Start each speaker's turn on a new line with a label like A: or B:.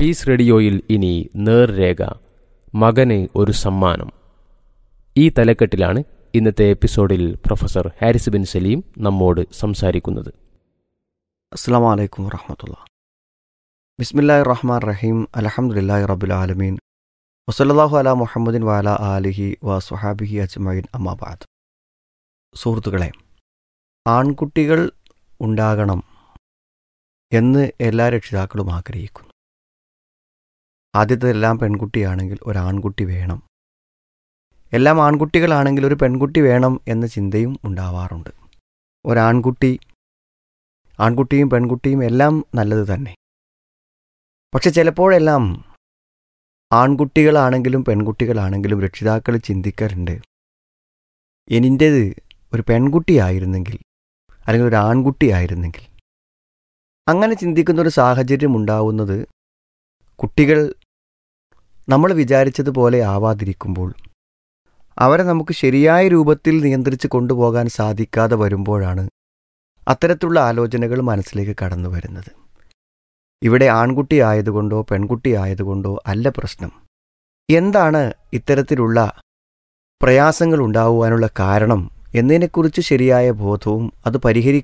A: piece റേഡിയോയിൽ ഇനി നേർരേഖ മകന് ഒരു സമ്മാനം ഈ തലക്കെട്ടിലാണ് ഇന്നത്തെ എപ്പിസോഡിൽ പ്രൊഫസർ ഹാരിസ് ബിൻ സലീം നമ്മോട് സംസാരിക്കുന്നത്
B: അസ്സാം വലൈക്കും വറഹമത്തുള്ള ബിസ്മില്ലാഹി റഹ്മാൻ റഹീം അലഹമുല്ലാഹി റബുൽ ആലമീൻ വസല്ലാഹു അല മുഹമ്മദിൻ വാല ആലിഹി വ സുഹാബിഹി അജ്മൈൻ അമ്മാബാദ് സുഹൃത്തുക്കളെ ആൺകുട്ടികൾ ഉണ്ടാകണം എന്ന് എല്ലാ രക്ഷിതാക്കളും ആഗ്രഹിക്കുന്നു ആദ്യത്തെല്ലാം പെൺകുട്ടിയാണെങ്കിൽ ഒരു ആൺകുട്ടി വേണം എല്ലാം ആൺകുട്ടികളാണെങ്കിൽ ഒരു പെൺകുട്ടി വേണം എന്ന ചിന്തയും ഉണ്ടാവാറുണ്ട് ഒരാൺകുട്ടി ആൺകുട്ടിയും പെൺകുട്ടിയും എല്ലാം നല്ലത് തന്നെ പക്ഷെ ചിലപ്പോഴെല്ലാം ആൺകുട്ടികളാണെങ്കിലും പെൺകുട്ടികളാണെങ്കിലും രക്ഷിതാക്കൾ ചിന്തിക്കാറുണ്ട് എനിൻ്റേത് ഒരു പെൺകുട്ടിയായിരുന്നെങ്കിൽ അല്ലെങ്കിൽ ഒരു ആൺകുട്ടിയായിരുന്നെങ്കിൽ അങ്ങനെ ചിന്തിക്കുന്ന ഒരു സാഹചര്യം ഉണ്ടാവുന്നത് കുട്ടികൾ നമ്മൾ വിചാരിച്ചതുപോലെ ആവാതിരിക്കുമ്പോൾ അവരെ നമുക്ക് ശരിയായ രൂപത്തിൽ നിയന്ത്രിച്ച് കൊണ്ടുപോകാൻ സാധിക്കാതെ വരുമ്പോഴാണ് അത്തരത്തിലുള്ള ആലോചനകൾ മനസ്സിലേക്ക് കടന്നു വരുന്നത് ഇവിടെ ആൺകുട്ടി ആയതുകൊണ്ടോ പെൺകുട്ടി ആയതുകൊണ്ടോ അല്ല പ്രശ്നം എന്താണ് ഇത്തരത്തിലുള്ള പ്രയാസങ്ങൾ ഉണ്ടാവുവാനുള്ള കാരണം എന്നതിനെക്കുറിച്ച് ശരിയായ ബോധവും അത് പരിഹരി